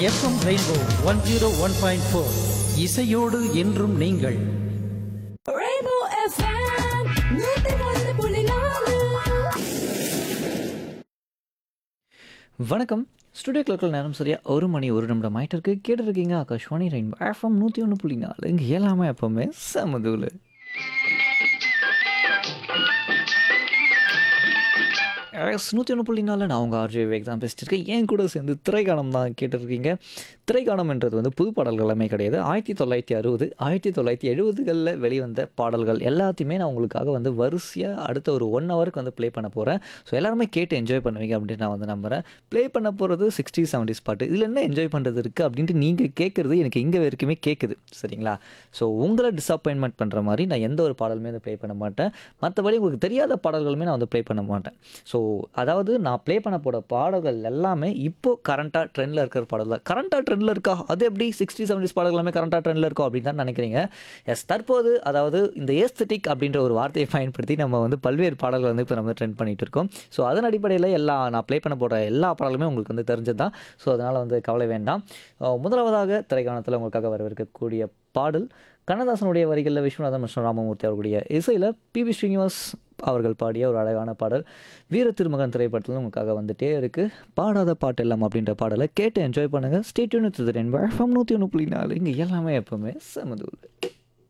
FM rainbow one zero one point four இசையோடு என்றும் நீங்கள் Rainbow FM, நூத்தி ஒன்று புள்ளி நாலு வணக்கம் ஸ்டுடியோ கிளர்க்கில் நேரம் சரியா ஒரு மணி ஒரு நிமிடம் ஆயிட்டு இருக்கு கேட்டுருக்கீங்க ஆகாஷ்வாணி ரெயின்போ எஃப்எம் நூற்றி ஒன்று புள்ளி நாலு இங்கே எல்லாமே எப்போவுமே சமதூள் நூற்றி ஒன்று புள்ளி நாலில் நான் உங்கள் ஆர்ஜே விவேக் தான் பேசிட்டு இருக்கேன் என் கூட சேர்ந்து திரைக்காணம் தான் கேட்டிருக்கீங்க திரைக்காணம்ன்றது வந்து புது பாடல்கள் எல்லாமே கிடையாது ஆயிரத்தி தொள்ளாயிரத்தி அறுபது ஆயிரத்தி தொள்ளாயிரத்தி எழுபதுகளில் வெளிவந்த பாடல்கள் எல்லாத்தையுமே நான் உங்களுக்காக வந்து வரிசையாக அடுத்த ஒரு ஒன் ஹவருக்கு வந்து ப்ளே பண்ண போகிறேன் ஸோ எல்லாருமே கேட்டு என்ஜாய் பண்ணுவீங்க அப்படின்னு நான் வந்து நம்புகிறேன் ப்ளே பண்ண போகிறது சிக்ஸ்டி செவன்டிஸ் பாட்டு இதில் என்ன என்ஜாய் பண்ணுறது இருக்குது அப்படின்ட்டு நீங்கள் கேட்குறது எனக்கு இங்கே வரைக்குமே கேட்குது சரிங்களா ஸோ உங்களை டிசப்பாயின்மெண்ட் பண்ணுற மாதிரி நான் எந்த ஒரு பாடலுமே வந்து ப்ளே பண்ண மாட்டேன் மற்றபடி உங்களுக்கு தெரியாத பாடல்களுமே நான் வந்து ப்ளே பண்ண மாட்டேன் ஸோ அதாவது நான் ப்ளே பண்ண போகிற பாடல்கள் எல்லாமே இப்போ கரண்ட்டாக ட்ரெண்டில் இருக்கிற பாடல் தான் கரண்ட்டாக ட்ரெண்டில் இருக்கா அது எப்படி சிக்ஸ்டி செவன்டிஸ் பாடல்கள் எல்லாமே கரண்ட்டாக ட்ரெண்டில் இருக்கோ அப்படின்னு தான் நினைக்கிறீங்க எஸ் தற்போது அதாவது இந்த ஏஸ்தட்டிக் அப்படின்ற ஒரு வார்த்தையை பயன்படுத்தி நம்ம வந்து பல்வேறு பாடல்கள் வந்து இப்போ நம்ம ட்ரெண்ட் பண்ணிட்டு இருக்கோம் ஸோ அதன் அடிப்படையில் எல்லா நான் ப்ளே பண்ண போகிற எல்லா பாடலுமே உங்களுக்கு வந்து தெரிஞ்சது தான் ஸோ அதனால் வந்து கவலை வேண்டாம் அஹ் முதலாவதாக திரைக்காணத்தில் உங்களுக்காக வரவிருக்கக்கூடிய பாடல் கண்ணதாசனுடைய வரிகளில் விஸ்வநாதன் மற்றும் ராமமூர்த்தி அவர்களுடைய இசையில் பி வி ஸ்ரீனிவாஸ் அவர்கள் பாடிய ஒரு அழகான பாடல் வீர திருமகன் திரைப்படத்தில் உங்களுக்காக வந்துட்டே இருக்குது பாடாத பாட்டு எல்லாம் அப்படின்ற பாடலை கேட்டு என்ஜாய் பண்ணுங்கள் ஸ்டேட்யூன் நூற்றி ஒன்று புள்ளி நாலு இங்கே எல்லாமே எப்பவுமே சமதூள்